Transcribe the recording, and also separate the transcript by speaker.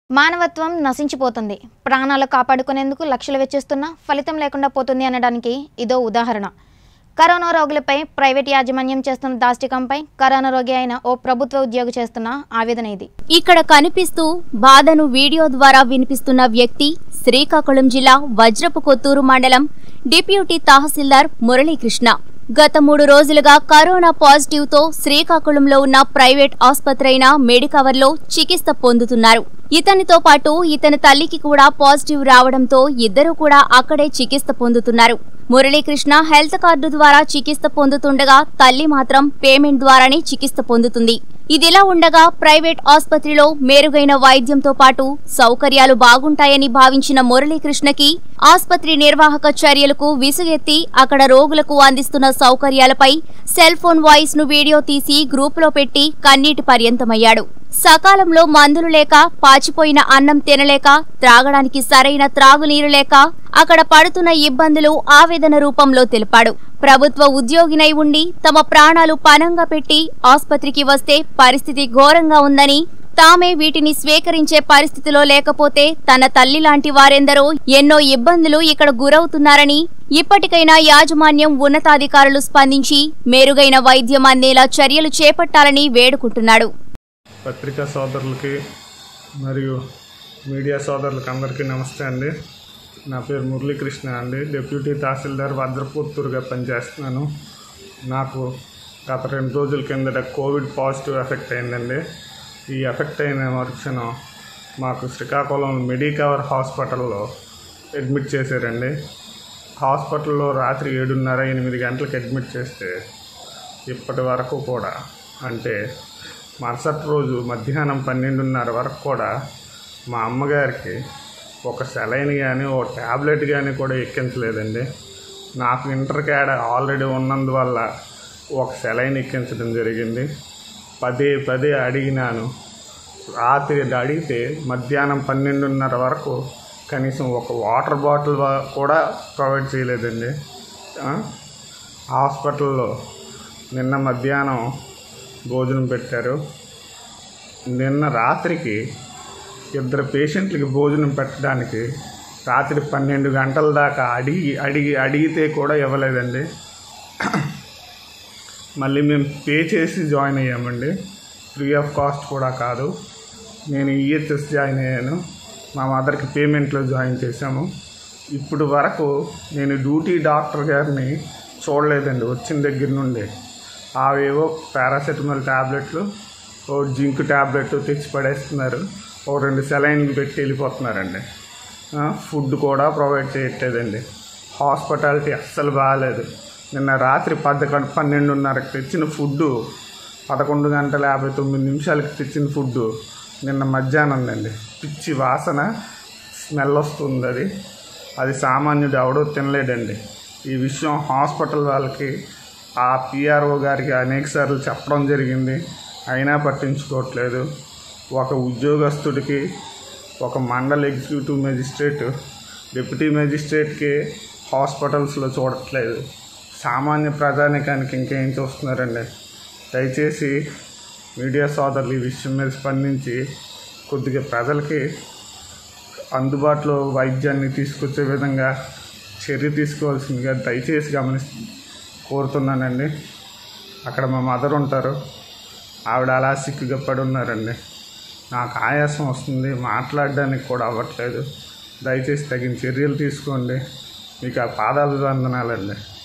Speaker 1: మానవత్వం నశించిపోతుంది ప్రాణాలు కాపాడుకునేందుకు లక్షలు వెచ్చిస్తున్నా ఫలితం లేకుండా పోతుంది అనడానికి ఇదో ఉదాహరణ కరోనా రోగులపై ప్రైవేట్ యాజమాన్యం చేస్తున్న దాష్టికంపై కరోనా రోగి అయిన ఓ ప్రభుత్వ ఉద్యోగి చేస్తున్న ఆవేదన ఇది
Speaker 2: ఇక్కడ కనిపిస్తూ బాధను వీడియో ద్వారా వినిపిస్తున్న వ్యక్తి శ్రీకాకుళం జిల్లా వజ్రపు కొత్తూరు మండలం డిప్యూటీ తహసీల్దార్ మురళీకృష్ణ గత మూడు రోజులుగా కరోనా పాజిటివ్ తో శ్రీకాకుళంలో ఉన్న ప్రైవేట్ ఆసుపత్రి అయిన మెడికవర్లో చికిత్స పొందుతున్నారు ఇతనితో పాటు ఇతని తల్లికి కూడా పాజిటివ్ రావడంతో ఇద్దరూ కూడా అక్కడే చికిత్స పొందుతున్నారు మురళీకృష్ణ హెల్త్ కార్డు ద్వారా చికిత్స పొందుతుండగా తల్లి మాత్రం పేమెంట్ ద్వారానే చికిత్స పొందుతుంది ఇదిలా ఉండగా ప్రైవేట్ ఆసుపత్రిలో మెరుగైన వైద్యంతో పాటు సౌకర్యాలు బాగుంటాయని భావించిన మురళీకృష్ణకి ఆసుపత్రి నిర్వాహక చర్యలకు విసుగెత్తి అక్కడ రోగులకు అందిస్తున్న సౌకర్యాలపై సెల్ ఫోన్ వాయిస్ ను వీడియో తీసి గ్రూపులో పెట్టి కన్నీటి పర్యంతమయ్యాడు సకాలంలో మందులు లేక పాచిపోయిన అన్నం తినలేక త్రాగడానికి సరైన త్రాగునీరు లేక అక్కడ పడుతున్న ఇబ్బందులు ఆవేదన రూపంలో తెలిపాడు ప్రభుత్వ ఉద్యోగినై ఉండి తమ ప్రాణాలు పనంగా పెట్టి ఆసుపత్రికి వస్తే పరిస్థితి ఘోరంగా ఉందని తామే వీటిని స్వీకరించే పరిస్థితిలో లేకపోతే తన తల్లి లాంటి వారెందరో ఎన్నో ఇబ్బందులు ఇక్కడ గురవుతున్నారని ఇప్పటికైనా యాజమాన్యం ఉన్నతాధికారులు స్పందించి మెరుగైన వైద్యం అందేలా చర్యలు చేపట్టాలని వేడుకుంటున్నాడు
Speaker 3: పత్రికా సోదరులకి మరియు మీడియా సోదరులకి అందరికీ నమస్తే అండి నా పేరు మురళీకృష్ణ అండి డిప్యూటీ తహసీల్దార్ వజ్రపుత్తూరుగా పనిచేస్తున్నాను నాకు గత రెండు రోజుల కిందట కోవిడ్ పాజిటివ్ ఎఫెక్ట్ అయిందండి ఈ ఎఫెక్ట్ అయిన మరుక్షణం మాకు శ్రీకాకుళం మెడికవర్ హాస్పిటల్లో అడ్మిట్ చేశారండి హాస్పిటల్లో రాత్రి ఏడున్నర ఎనిమిది గంటలకు అడ్మిట్ చేస్తే ఇప్పటి వరకు కూడా అంటే మరుసటి రోజు మధ్యాహ్నం పన్నెండున్నర వరకు కూడా మా అమ్మగారికి ఒక సెలైన్ కానీ ఓ ట్యాబ్లెట్ కానీ కూడా ఎక్కించలేదండి నాకు ఇంటర్ క్యాడ్ ఆల్రెడీ ఉన్నందువల్ల ఒక సెలైన్ ఎక్కించడం జరిగింది పదే పదే అడిగినాను రాత్రి అడిగితే మధ్యాహ్నం పన్నెండున్నర వరకు కనీసం ఒక వాటర్ బాటిల్ వా- కూడా ప్రొవైడ్ చేయలేదండి ఆ? హాస్పిటల్లో నిన్న మధ్యాహ్నం భోజనం పెట్టారు నిన్న రాత్రికి ఇద్దరు పేషెంట్లకి భోజనం పెట్టడానికి రాత్రి పన్నెండు గంటల దాకా అడిగి అడిగి అడిగితే కూడా ఇవ్వలేదండి మళ్ళీ మేము పే చేసి జాయిన్ అయ్యామండి ఫ్రీ ఆఫ్ కాస్ట్ కూడా కాదు నేను ఈహెచ్ఎస్ జాయిన్ అయ్యాను మా మదర్కి పేమెంట్లో జాయిన్ చేశాము ఇప్పుడు వరకు నేను డ్యూటీ డాక్టర్ గారిని చూడలేదండి వచ్చిన దగ్గర నుండి అవేవో పారాసెటమాల్ ట్యాబ్లెట్లు ఓ జింక్ ట్యాబ్లెట్ తెచ్చి పడేస్తున్నారు ఓ రెండు సెలైన్లు పెట్టి వెళ్ళిపోతున్నారండి ఆ, ఫుడ్ కూడా ప్రొవైడ్ చేయట్లేదండి హాస్పిటాలిటీ అస్సలు బాగాలేదు నిన్న రాత్రి పదకొండు పన్నెండున్నరకు తెచ్చిన ఫుడ్ పదకొండు గంటల యాభై తొమ్మిది నిమిషాలకి తెచ్చిన ఫుడ్ నిన్న మధ్యాహ్నం అండి పిచ్చి వాసన స్మెల్ వస్తుంది అది అది సామాన్యుడు ఎవడో తినలేడండి ఈ విషయం హాస్పిటల్ వాళ్ళకి ఆ పిఆర్ఓ గారికి అనేకసార్లు చెప్పడం జరిగింది అయినా పట్టించుకోవట్లేదు ఒక ఉద్యోగస్తుడికి ఒక మండల ఎగ్జిక్యూటివ్ మెజిస్ట్రేట్ డిప్యూటీ మెజిస్ట్రేట్కి హాస్పిటల్స్లో చూడట్లేదు సామాన్య ప్రజానికానికి ఇంకేం చూస్తున్నారండి దయచేసి మీడియా సోదరులు ఈ విషయం మీద స్పందించి కొద్దిగా ప్రజలకి అందుబాటులో వైద్యాన్ని తీసుకొచ్చే విధంగా చర్య తీసుకోవాల్సిందిగా దయచేసి గమని కోరుతున్నానండి అక్కడ మా మదర్ ఉంటారు ఆవిడ అలా సిక్కుగా పడి ఉన్నారండి నాకు ఆయాసం వస్తుంది మాట్లాడడానికి కూడా అవ్వట్లేదు దయచేసి తగిన చర్యలు తీసుకోండి మీకు ఆ పాదాలు వందనాలండి